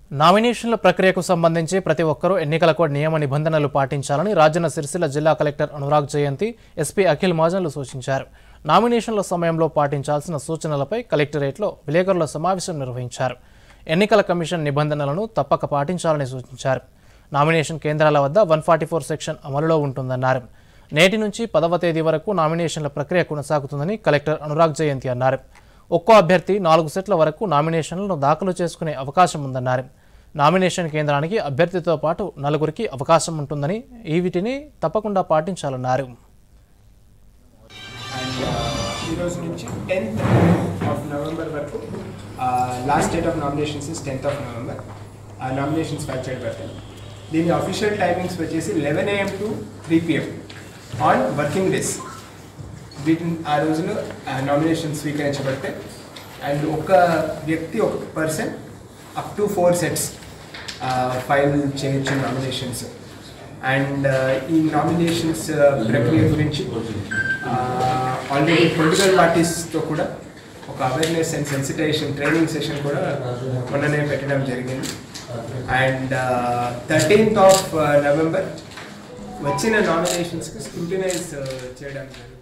నామినేషన్ల ప్రక్రియకు సంబంధించి ప్రతి ఒక్కరూ ఎన్నికల కోడ్ నియమ నిబంధనలు పాటించాలని రాజన్న సిరిసిల్ల జిల్లా కలెక్టర్ అనురాగ్ జయంతి ఎస్పీ అఖిల్ మహాజన్లు సూచించారు నామినేషన్ల సమయంలో పాటించాల్సిన సూచనలపై కలెక్టరేట్లో విలేకరుల సమావేశం నిర్వహించారు ఎన్నికల కమిషన్ నిబంధనలను తప్పక పాటించాలని సూచించారు నామినేషన్ కేంద్రాల వద్ద వన్ ఫార్టీ ఫోర్ సెక్షన్ అమలులో ఉంటుందన్నారు నేటి నుంచి పదవ తేదీ వరకు నామినేషన్ల ప్రక్రియ కొనసాగుతుందని కలెక్టర్ అనురాగ్ జయంతి అన్నారు ఒక్కో అభ్యర్థి నాలుగు సెట్ల వరకు నామినేషన్లను దాఖలు చేసుకునే అవకాశం ఉందన్నారు నామినేషన్ కేంద్రానికి అభ్యర్థితో పాటు నలుగురికి అవకాశం ఉంటుందని ఈ వీటిని తప్పకుండా పాటించాలన్నారు అండ్ ఈ రోజు నుంచి టెన్త్ ఆఫ్ నవంబర్ వరకు last date of nominations is tenth of November ఆ నామినేషన్స్ ఫైల్ చేయడం పెడతాను దీని అఫీషియల్ టైమింగ్స్ వచ్చేసి eleven AM to three PM on working days వీటిని ఆ రోజున నామినేషన్ స్వీకరించబడతాయి అండ్ ఒక వ్యక్తి ఒక person up to four sets file చేయొచ్చు నామినేషన్స్ అండ్ ఈ నామినేషన్స్ ప్రక్రియ గురించి ఆల్రెడీ పొలిటికల్ పార్టీస్తో కూడా ఒక awareness and sensitization training session కూడా మొన్ననే పెట్టడం జరిగింది అండ్ థర్టీన్త్ ఆఫ్ నవంబర్ వచ్చిన నామినేషన్స్కి స్క్రూటినైజ్ చేయడం జరుగుతుంది